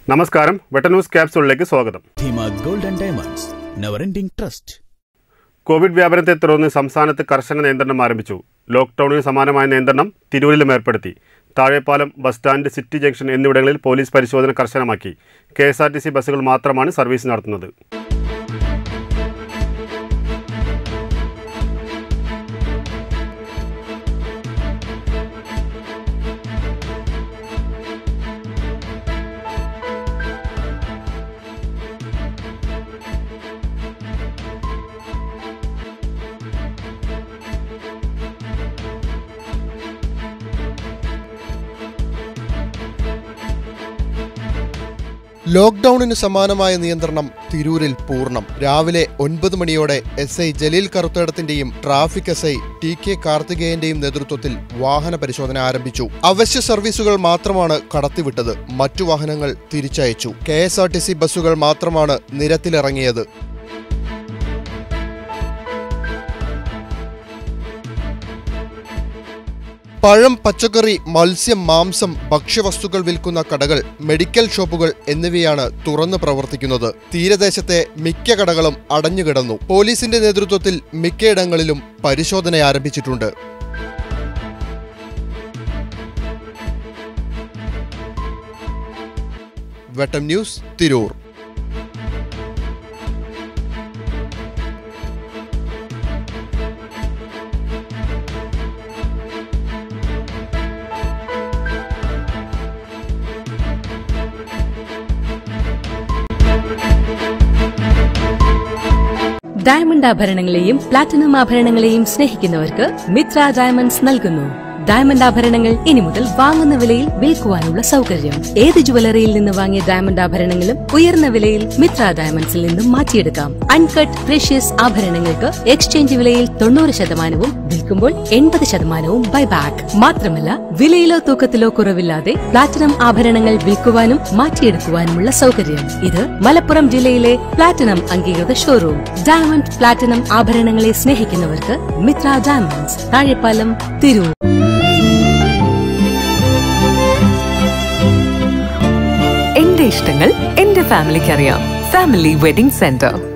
നമസ്കാരം വെട്ട ന്യൂസ് ക്യാപ്സൂളിലേക്ക് സ്വാഗതം Dheema gold and diamonds never ending trust covid വ്യാപനത്തെ തുടർന്ന് സംസ്ഥാനത്ത് കർശന നിയന്ത്രണം ആരംഭിച്ചു ലോക്ക്ഡൌണിന് സമാനമായ നിയന്ത്രണം തിരൂരിലും ഏർപ്പെടുത്തി Thazhepalam bus stand city junction എന്നിവിടങ്ങളിൽ പോലീസ് പരിശോധന കർശനമാക്കി K S R T C ബസ്സുകൾ മാത്രമാണ് സർവീസ് നടത്തുന്നത് ലോക്ക്ഡൌണിന് സമാനമായ നിയന്ത്രണം തിരൂരിൽ പൂർണ്ണം രാവിലെ ഒൻപത് മണിയോടെ എസ് ഐ ജലീൽ കറുത്തേടത്തിന്റെയും traffic S I T K കാർത്തികേയന്റെയും നേതൃത്വത്തിൽ വാഹന പരിശോധന ആരംഭിച്ചു അവശ്യ സർവീസുകൾ മാത്രമാണ് കടത്തിവിട്ടത് മറ്റു വാഹനങ്ങൾ തിരിച്ചയച്ചു K S R T C ബസ്സുകൾ മാത്രമാണ് നിരത്തിലിറങ്ങിയത് പഴം പച്ചക്കറി മത്സ്യം മാംസം ഭക്ഷ്യവസ്തുക്കൾ വിൽക്കുന്ന കടകൾ മെഡിക്കൽ ഷോപ്പുകൾ എന്നിവയാണ് തുറന്നു പ്രവർത്തിക്കുന്നത് തീരദേശത്തെ മിക്ക കടകളും അടഞ്ഞുകിടന്നു പോലീസിന്റെ നേതൃത്വത്തിൽ മിക്കയിടങ്ങളിലും പരിശോധന ആരംഭിച്ചിട്ടുണ്ട് വെട്ടം ന്യൂസ് തിരൂർ ഡയമണ്ട് ആഭരണങ്ങളെയും പ്ലാറ്റിനം ആഭരണങ്ങളെയും സ്നേഹിക്കുന്നവർക്ക് മിത്ര ഡയമണ്ട്സ് നൽകുന്നു ഡയമണ്ട് ആഭരണങ്ങൾ ഇനി മുതൽ വാങ്ങുന്ന വിലയിൽ വിൽക്കുവാനുള്ള സൗകര്യം ഏത് ജുവലറിയിൽ നിന്ന് വാങ്ങിയ ഡയമണ്ട് ആഭരണങ്ങളും ഉയർന്ന വിലയിൽ മിത്ര ഡയമണ്ട്സിൽ നിന്നും മാറ്റിയെടുക്കാം അൺകട്ട് പ്രഷ്യസ് ആഭരണങ്ങൾക്ക് എക്സ്ചേഞ്ച് വിലയിൽ തൊണ്ണൂറ് ശതമാനവും വിൽക്കുമ്പോൾ എൺപത് ശതമാനവും ബൈബാക്ക് മാത്രമല്ല വിലയിലോ തൂക്കത്തിലോ കുറവില്ലാതെ പ്ലാറ്റിനം ആഭരണങ്ങൾ വിൽക്കുവാനും മാറ്റിയെടുക്കുവാനുമുള്ള സൗകര്യം ഇത് മലപ്പുറം ജില്ലയിലെ പ്ലാറ്റിനം അംഗീകൃത ഷോറൂം ഡയമണ്ട് പ്ലാറ്റിനം ആഭരണങ്ങളെ സ്നേഹിക്കുന്നവർക്ക് മിത്ര ഡയമണ്ട്സ് താഴെപ്പാലം തിരൂർ എന്റെ ഇഷ്ടങ്ങൾ എന്റെ ഫാമിലിക്ക് അറിയാം ഫാമിലി വെഡിംഗ് സെന്റർ